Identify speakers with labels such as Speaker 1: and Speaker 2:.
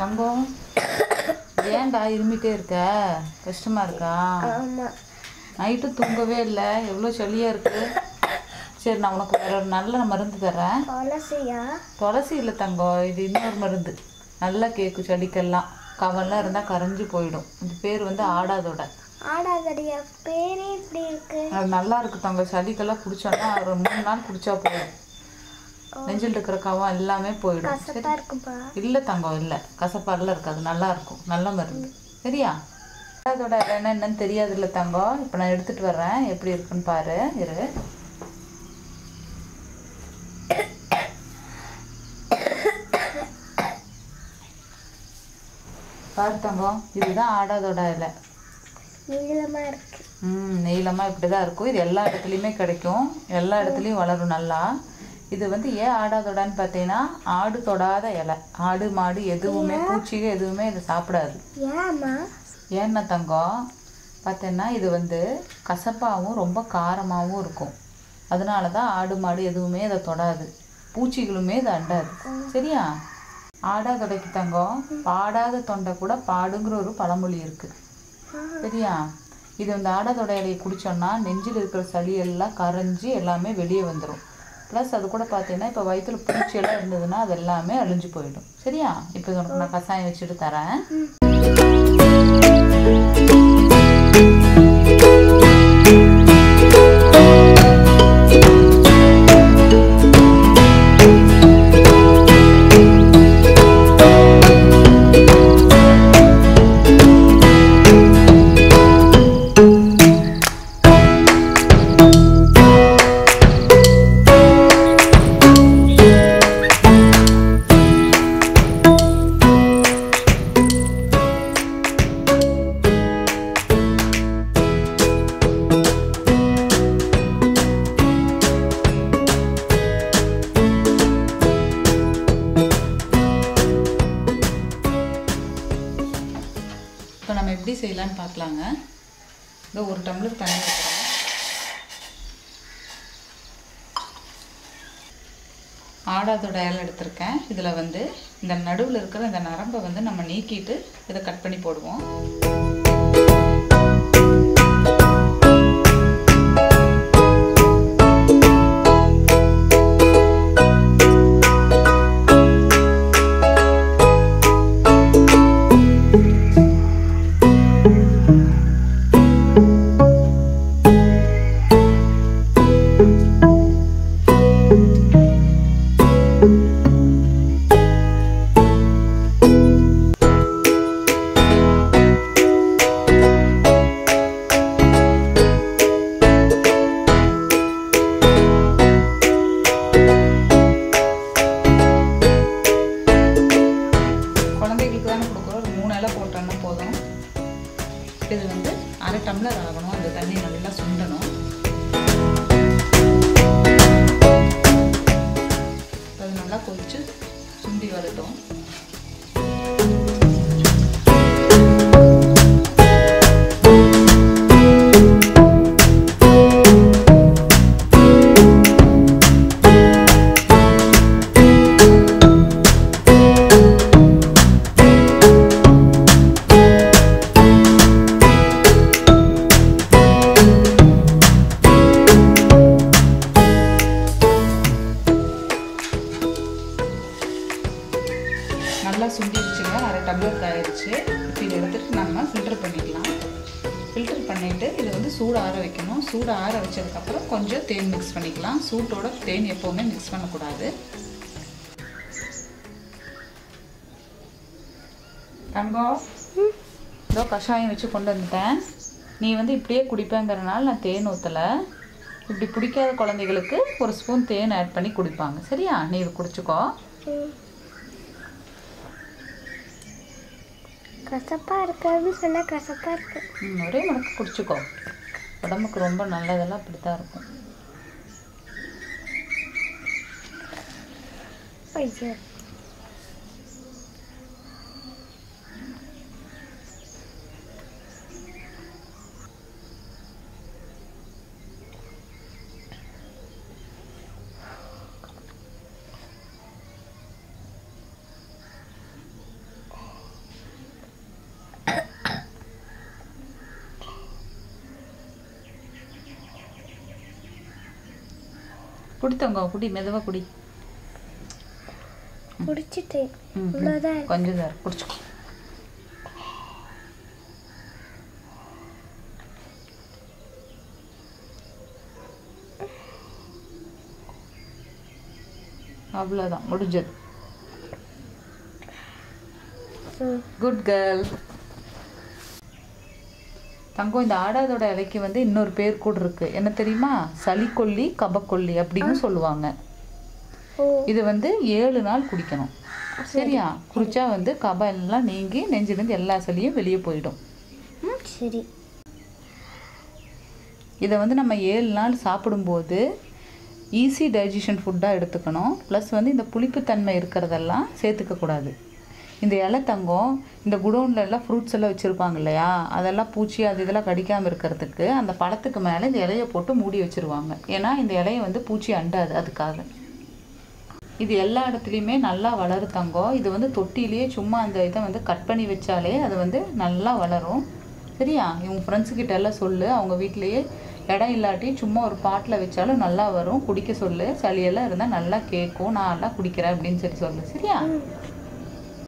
Speaker 1: தங்கம் ஏன்டா இருமிட்டே இருக்க கஷ்டமா இருக்கா
Speaker 2: ஆமா
Speaker 1: நைட்டு தூங்கவே இல்லை எவ்வளோ சளியாக இருக்கு சரி நான் உனக்கு வேற ஒரு நல்ல மருந்து தரேன்
Speaker 2: துளசியா
Speaker 1: துளசி இல்லை தங்கம் இது இன்னொரு மருந்து நல்லா கேட்கும் செடிக்கெல்லாம் கவல்லாம் இருந்தால் கரைஞ்சி போயிடும் இது பேர் வந்து ஆடாதோட
Speaker 2: ஆடாதடியா பேரே இப்படி இருக்கு
Speaker 1: அது நல்லா இருக்கு தங்கம் சளிக்கெல்லாம் குடிச்சோன்னா ஒரு மூணு நாள் குடிச்சா போதும் நெஞ்சில் இருக்கிற கவம் எல்லாமே போயிடும் சரி
Speaker 2: கசப்பா இருக்குப்பா
Speaker 1: இல்லை தங்கம் இல்லை கசப்பாடெல்லாம் இருக்காது நல்லா இருக்கும் நல்ல மருந்து சரியா அதோட என்ன என்னன்னு தெரியாது இல்லை தங்கம் இப்போ நான் எடுத்துட்டு வர்றேன் எப்படி இருக்குன்னு பாரு இரு பாரு தங்கம் இதுதான் ஆடாதோட இலை
Speaker 2: நீளமா இருக்கு
Speaker 1: ம் நீளமாக இப்படி தான் இருக்கும் இது எல்லா இடத்துலையுமே கிடைக்கும் எல்லா இடத்துலையும் வளரும் நல்லா இது வந்து ஏன் ஆடாதோடான்னு பார்த்தீங்கன்னா ஆடு தொடாத இலை ஆடு மாடு எதுவுமே பூச்சிக எதுவுமே இது சாப்பிடாது
Speaker 2: ஏம்மா
Speaker 1: ஏன்னா தங்கம் பார்த்தேன்னா இது வந்து கசப்பாகவும் ரொம்ப காரமாகவும் இருக்கும் அதனால தான் ஆடு மாடு எதுவுமே இதை தொடாது பூச்சிகளுமே இதை அண்டாது சரியா ஆடாதொடைக்கு தங்கம் பாடாத தொண்டை கூட பாடுங்கிற ஒரு பழமொழி இருக்கு சரியா இது இந்த ஆடாதொடை இலையை குடிச்சோம்னா நெஞ்சில் இருக்கிற சளி எல்லாம் கரைஞ்சி எல்லாமே வெளியே வந்துடும் ப்ளஸ் அது கூட பார்த்தீங்கன்னா இப்போ வயிற்றுல பூச்சியெல்லாம் இருந்ததுன்னா அது எல்லாமே அழிஞ்சு போயிடும் சரியா இப்போ இது உனக்கு நான் கஷாயம் வச்சுட்டு தரேன் இப்போ நம்ம எப்படி செய்யலாம்னு பார்க்கலாங்க இதோ ஒரு டம்ளர் தண்ணி வைக்கிறோம் ஆடாதோட இலை எடுத்திருக்கேன் இதில் வந்து இந்த நடுவில் இருக்கிற இந்த நரம்பை வந்து நம்ம நீக்கிட்டு இதை கட் பண்ணி போடுவோம் குழந்தைகளுக்கு தானே கொடுக்குறோம் ஒரு மூணு இலை போட்டோன்னா போதும் இது வந்து அரை டம்ளர் ஆகணும் அந்த தண்ணி நல்லா சுண்டணும் அது நல்லா கொதிச்சு சுண்டி வரட்டும் நல்லா சுண்டிடுச்சுங்க அரை டம்ளர் காயிருச்சு இப்போ இதை எடுத்துட்டு நம்ம ஃபில்டர் பண்ணிக்கலாம் ஃபில்டர் பண்ணிவிட்டு இதை வந்து சூடு ஆற வைக்கணும் சூடு ஆற வச்சதுக்கப்புறம் கொஞ்சம் தேன் மிக்ஸ் பண்ணிக்கலாம் சூட்டோட தேன் எப்போவுமே மிக்ஸ் பண்ணக்கூடாது தங்கம் இதோ கஷாயம் வச்சு கொண்டு வந்துட்டேன் நீ வந்து இப்படியே குடிப்பேங்கிறனால நான் தேன் ஊற்றலை இப்படி பிடிக்காத குழந்தைகளுக்கு ஒரு ஸ்பூன் தேன் ஆட் பண்ணி குடிப்பாங்க சரியா நீ இது குடிச்சுக்கோ
Speaker 2: ம். கசப்பா இருக்காதுன்னு சொன்னா கசப்பா இருக்கு
Speaker 1: ம், ஒரே மடக்கு குடிச்சுக்கோ உடம்புக்கு ரொம்ப நல்லதெல்லாம் அப்படித்தான் இருக்கும்
Speaker 2: ஐயோ
Speaker 1: குடி தங்கம் குடி மெதுவாக குடி
Speaker 2: குடிச்சிட்டேன்
Speaker 1: ம், ம்.
Speaker 2: இவ்வளோதான்
Speaker 1: கொஞ்சம் தான் குடிச்சுக்கோ அவ்வளோதான் முடிஞ்சது
Speaker 2: ம்
Speaker 1: குட் கேர்ள் தங்கம் இந்த ஆடாதோட இலைக்கு வந்து இன்னொரு பேர் கூட இருக்கு என்ன தெரியுமா சளிக்கொல்லி கபக்கொல்லி அப்படின்னு சொல்லுவாங்க
Speaker 2: ஓ
Speaker 1: இது வந்து ஏழு நாள் குடிக்கணும் சரியா குடிச்சா வந்து கபம் எல்லாம் நீங்கி நெஞ்சிலிருந்து எல்லா சளியும் வெளியே போயிடும்
Speaker 2: சரி
Speaker 1: இதை வந்து நம்ம ஏழு நாள் சாப்பிடும்போது ஈஸி டைஜஷன் ஃபுட்டாக எடுத்துக்கணும் ப்ளஸ் வந்து இந்த புளிப்புத்தன்மை இருக்கிறதெல்லாம் சேர்த்துக்கக்கூடாது இந்த இலை தங்கம் இந்த குடோன்ல எல்லாம் ஃப்ரூட்ஸ் எல்லாம் வச்சுருப்பாங்க இல்லையா அதெல்லாம் பூச்சி அது இதெல்லாம் கடிக்காமல் இருக்கிறதுக்கு அந்த பழத்துக்கு மேலே இந்த இலையை போட்டு மூடி வச்சுருவாங்க ஏன்னா இந்த இலையை வந்து பூச்சி அண்டாது அதுக்காக இது எல்லா இடத்துலையுமே நல்லா வளரும் தங்கம் இது வந்து தொட்டிலேயே சும்மா அந்த இதை வந்து கட் பண்ணி வச்சாலே அது வந்து நல்லா வளரும் சரியா இவங்க ஃப்ரெண்ட்ஸ் கிட்ட எல்லாம் சொல்லு அவங்க வீட்லேயே இடம் இல்லாட்டி சும்மா ஒரு பாட்டில் வச்சாலும் நல்லா வரும் குடிக்க சொல்லு சளியெல்லாம் இருந்தால் நல்லா கேட்கும் நான் எல்லாம் குடிக்கிறேன் அப்படின்னு சொல்லி சொல்லு சரியா
Speaker 2: ம்